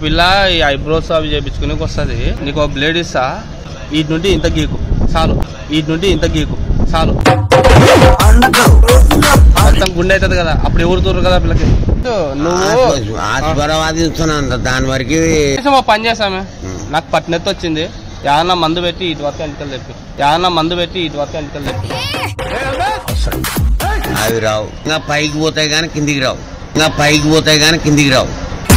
పిల్ల ఈ ఐబ్రోస్ అవి చేపించుకుని వస్తుంది నీకు ఒక బ్లేడ్ ఇస్తా వీటి నుండి ఇంత గీకు చాలు వీటి నుండి ఇంత గీకు చాలు మొత్తం గుండె అవుతుంది కదా అప్పుడు ఎవరు తూరు కదా పిల్లకి నువ్వు ఆశీర్వాదిస్తున్నాను దాని వరకు కనీసం ఓ పని చేసామే నాకు పట్టినెత్తి వచ్చింది ఏమన్నా మందు పెట్టి ఇటు వరకు ఎంటికలు తెప్పి ఏమన్నా మందు పెట్టి ఇటు వరకు ఎంటికలు తెప్పి అవి రావు ఇంకా పైకి పోతాయి కానీ కిందికి రావు ఇంకా పైకి పోతాయి కానీ కిందికి రావు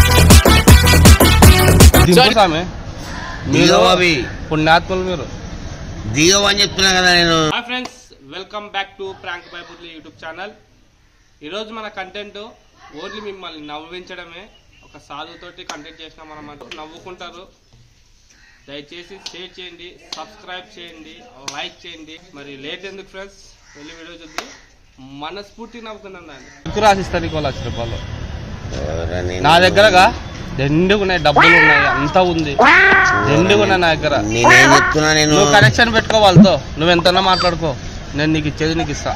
దింపు సామె మీరు దిగవు అవి పుణ్యాత్ములు మీరు దిగవు అని చెప్తున్నా కదా నేను hi friends welcome back to prank బైపుట్లి యూట్యూబ్ ఛానల్ ఈరోజు మన కంటెంట్ ఓన్లీ మిమ్మల్ని నవ్వించడమే ఒక సాధుతోటి కంటెంట్ చేసినాం మనం నవ్వుకుంటారు దయచేసి షేర్ చేయండి సబ్స్క్రైబ్ చేయండి లైక్ చేయండి మరి లేట్ ఎందుకు ఫ్రెండ్స్ వెళ్ళి వీడియో చూద్దాం మనస్ఫూర్తి నవ్వుకున్నాను ఎక్కువ రాసిస్తారు నీకు లక్ష రూపాయలు ఎవరని నా దగ్గరగా దండిగా ఉన్నాయి డబ్బులు ఉన్నాయి అంతా ఉంది దండిగా ఉన్నాయి నా దగ్గర నేనేం చెప్తున్నా నేను నువ్వు కనెక్షన్ పెట్టుకో వాళ్ళతో నువ్వు ఎంతన్నా మాట్లాడుకో నేను నీకు ఇచ్చేది నీకు ఇస్తా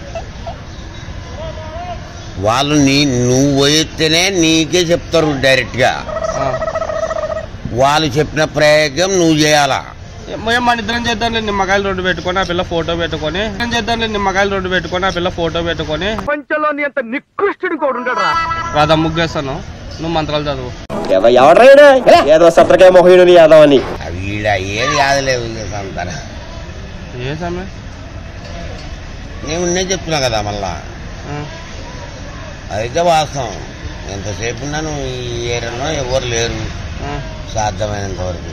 వాళ్ళు నీ నువ్వు పోయితేనే నీకే చెప్తారు డైరెక్ట్ గా ఆ. వాళ్ళు చెప్పిన ప్రయోగం నువ్వు చేయాలా ఏం- ఏం మన ఇద్దరం చేద్దాంలే నిమ్మకాయలు రోడ్డు పెట్టుకొని ఆ పిల్ల ఫోటో పెట్టుకొని ఇద్దరం చేద్దాంలే నిమ్మకాయలు రోడ్డు పెట్టుకొని ఆ పిల్ల ఫోటో పెట్టుకొని ప్రపంచంలోని అంత నికృష్టుడు కూడా ఉండడు రాధా ముగ్గేస్తాను నువ్వు మంత్రాలు చదువు ఎవరైనా ఏదో సత్రకాయ మొహయుడు యాదవ్ అని అవి ఈడ ఏది కాదులేవు అంటారా ఏ సమయం నేను నేను చెప్తున్నా కదా మళ్ళా అదైతే వాస్తవం ఎంతసేపు ఉన్నాను ఈ ఏరియాలో ఎవరు లేరు సాధ్యమైనంత వరకు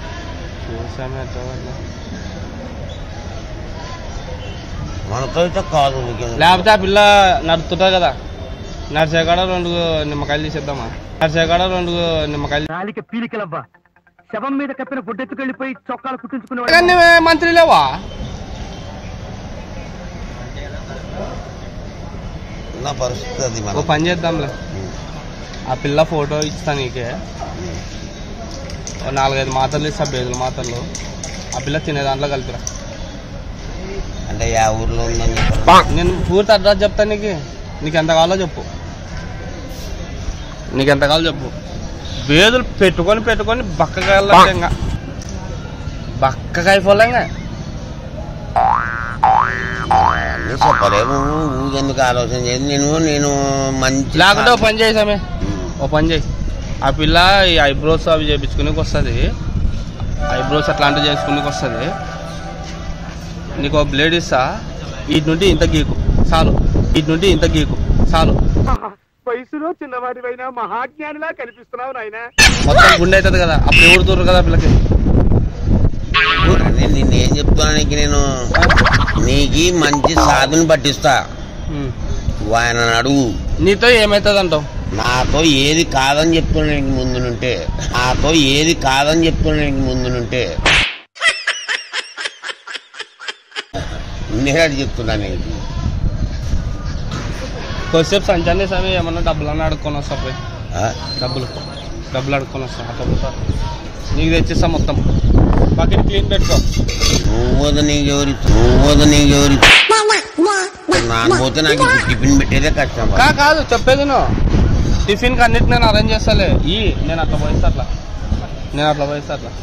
మనతో అయితే కాదు నీకేం- లేకపోతే ఆ పిల్ల నడుతుంటది కదా నడిచే కాడ రెండు నిమ్మకాయలు తీసేద్దామా నడిచే కాడ రెండు నిమ్మకాయలు నాలిక పీలికలవ్వా శవం మీద కప్పిన గుడ్డెత్తుకెళ్ళిపోయి చొక్కాలు కుట్టించుకునే కానీ మంత్రి లేవా ఉన్న పరిస్థితి అది ఓ మన పని చేద్దాంలే ఆ పిల్ల ఫోటో ఇస్తా నీకే ఓ నాలుగైదు మాత్రలు ఇస్తా బేదుల మాత్రలు ఆ పిల్ల తినే దాంట్లో కలిపిరా అంటే ఆ ఊర్లో ఉందని చెప్పారు నేను పూర్తి అడ్రస్ చెప్తా నీకు నీకు ఎంత కావాలో చెప్పు నీకు ఎంత కావాలో చెప్పు బేదులు పెట్టుకొని పెట్టుకొని బక్కగా బక్కగా అయిపోలేంగా అన్నీ చెప్పలేము ఊగెందుకు ఆలోచన చేసి నేను నేను మంచి లేకుంటే ఓ పని చేసామే ఉమ్. ఓ పని చేయి ఆ పిల్ల ఈ ఐబ్రోస్ అవి చేపించుకునేకి వస్తుంది ఐబ్రోస్ అట్లాంటివి చేసుకునేకి వస్తుంది నీకు ఒక బ్లేడ్ ఇస్తా వీటి నుండి ఇంత గీకు చాలు వీటి నుండి ఇంత గీకు చాలు వయసులో చిన్నవాడివైనా మహాజ్ఞానిలా కనిపిస్తున్నావు నాయనా మొత్తం గుండె అవుతుంది కదా అప్పుడు ఎవరు తూరు కదా పిల్లకి నేను నిన్ను ఏం చెప్తున్నా నీకు నేను నీకి మంచి సాధుని పట్టిస్తా ఉమ్. ఆయన అడుగు నీతో ఏమవుతుంది అంటావు నాతో ఏది కాదని చెప్తున్నా నీకు ముందు నుంటే నాతో ఏది కాదని చెప్తున్నా నీకు ముందు నుంటే నేను అది చెప్తున్నా నీకు కొద్దిసేపు సంచాన్ని సమయం ఏమన్నా డబ్బులు అన్న అడుక్కొని వస్తా పోయి ఆ? డబ్బులు డబ్బులు అడుక్కొని వస్తా అట్లా పోతా నీకు తెచ్చిస్తా మొత్తం బకెట్ క్లీన్ పెట్టుకో నువ్వు పోతే నీకు ఎవరి నువ్వు పోతే నీకు ఎవరి నాన్న పోతే నాకు ఇప్పుడు టిఫిన్ పెట్టేదే కష్టం కా కాదు చెప్పేది నువ్వు టిఫిన్ కి అన్నిటి నేను అరేంజ్ చేస్తాలే ఈ నేను అట్లా పోయిస్తా అట్లా నేను అట్లా పోయిస్తా అట్లా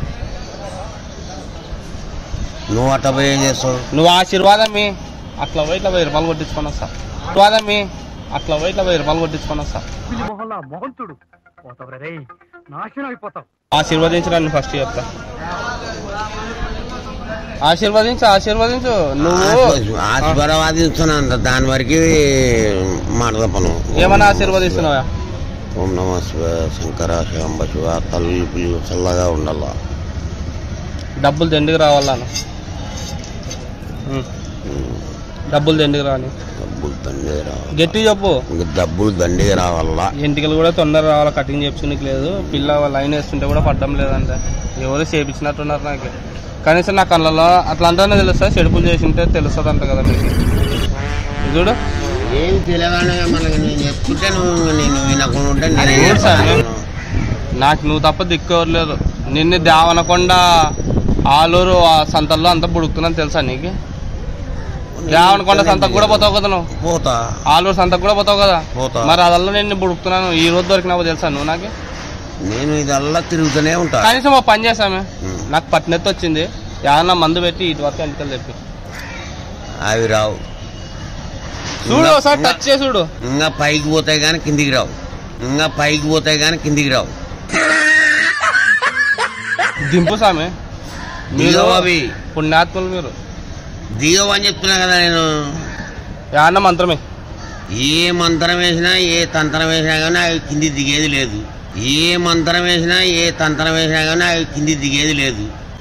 నువ్వు అట్ట పోయి ఏం చేస్తావు నువ్వు ఆశీర్వాదం మీ అట్లా పోయి ఇట్లా వెయ్యి రూపాయలు కొట్టించుకొని వస్తా ఆశీర్వాదం మీ అట్లా పోయి ఇట్లా వెయ్యి రూపాయలు కొట్టించుకొని వస్తా పిల్లి మొహల్లా మొహం చూడు పోతావు రే నాశనం అయిపోతావు ఆశీర్వదించడానికి ఫస్ట్ చెప్తా ఆశీర్వదించు ఆశీర్వదించు నువ్వు ఆశీర్వాదిస్తున్నాను దాని వరకు మాట్లాడపను ఏమన్నా ఆశీర్వదిస్తున్నావా ఓం నమ శివ శంకర శివంబ శివ తల్లి పిల్లలు చల్లగా ఉండాల డబ్బులు దండికి రావాలను డబ్బులు దండికి రాని డబ్బులు దండిగా రావాలి గట్టి చెప్పు ఇంక డబ్బులు దండిగా రావాలా ఇంటికలు కూడా తొందర రావాలి కటింగ్ చేపించుకునికి లేదు పిల్ల లైన్ వేస్తుంటే కూడా పడ్డం లేదంట ఎవరు చేపించినట్టున్నారు నాకు కనీసం నా కళ్ళలో అట్లా అంటేనే తెలుస్తా చెడుపులు చేసింటే తెలుస్తుంది అంట కదా మీకు ఇది చూడు ఏం తెలియగానే మనకి నేను చెప్తుంటే నువ్వు నేను వినకుండా ఉంటే నేను ఏం అవును సార్. చేస్తాను? నాకు నువ్వు తప్ప దిక్కు ఎవరు లేదు నిన్ను దేవనకొండ ఆలూరు ఆ సంతల్లో అంతా బుడుకుతున్నాను తెలుసా నీకు దేవనకొండ సంతకు కూడా పోతావు కదా నువ్వు పోతా ఆలూరు సంతకు కూడా పోతావు కదా పోతా. మరి అదల్లో నేను బుడుకుతున్నాను ఈ రోజు దొరికినావు తెలుసా నువ్వు నాకు నేను ఇదల్లా తిరుగుతూనే ఉంటా కనీసం ఒక పని చేసామే ఉమ్. నాకు పట్టినెత్తి వచ్చింది ఏమన్నా మందు పెట్టి ఇటు వరకు ఎంటికలు తెప్పి అవి రావు చూడు ఇంకా- ఒకసారి ఇంకా- టచ్ చేసి చూడు ఇంకా పైకి పోతాయి కానీ కిందికి రావు ఇంకా పైకి పోతాయి కానీ కిందికి రావు దింపు సామి మీరు దిగవు అవి పుణ్యాత్ములు మీరు దిగవు అని చెప్తున్నా కదా నేను ఏమన్నా మంత్రమే ఏ మంత్రం వేసినా ఏ తంత్రం వేసినా కానీ అవి కింది దిగేది లేదు ఏ మంత్రం వేసినా ఏ తంత్రం వేసినా కానీ అవి కింది దిగేది లేదు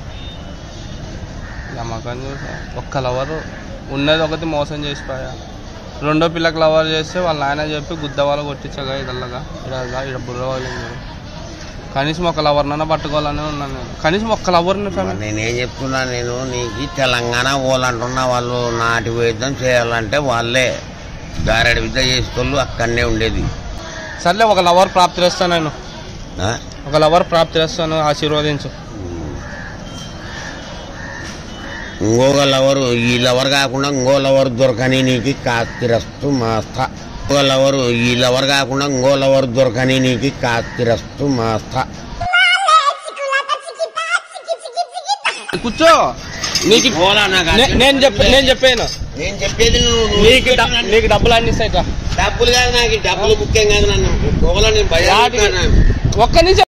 నమ్మకం చూసా ఒక్క లవర్ ఉన్నది ఒకటి మోసం చేసిపోయా రెండో పిల్లకి లవర్ చేస్తే వాళ్ళ నాయన చెప్పి గుద్ద వాళ్ళు కొట్టించగా ఇదల్లగా ఇక్కడ ఇక్కడ బుర్ర వాళ్ళింది కనీసం ఒక లవర్నన్నా పట్టుకోవాలని ఉన్నాను నేను కనీసం ఒక్క లవర్ని మరి నేనేం చెప్తున్నా నేను నీకు తెలంగాణ పోవాలంటున్నా వాళ్ళు నాటి వైద్యం చేయాలంటే వాళ్ళే గారెడ విద్య చేసేటోళ్ళు అక్కడనే ఉండేది సర్లే ఒక లవర్ ప్రాప్తి చేస్తాను నేను ఆ? ఒక లవర్ ప్రాప్తి చేస్తాను ఆశీర్వదించు ఇంకొక లవరు ఈ లవర్ కాకుండా ఇంకో లవర్ దొరకని నీకు కాస్తిరస్తు మాస్త ఇంకో లవరు ఈ లవర్ కాకుండా ఇంకో లవర్ దొరకని నీకు కాస్తిరస్తు మాస్త కూర్చో నీకు పోలా నాకు నే- నేను చెప్ప నేను చెప్పాను నేను చెప్పేది నువ్వు నువ్వు నీకు డ- నీకు డబ్బులు అన్ని ఇస్తాయి రా. డబ్బులు కాదు నాకు ఈ డబ్బులు ముఖ్యం కాదు నన్ను పోలా నేను భయం వాటికి- ఒక్క నిమిషం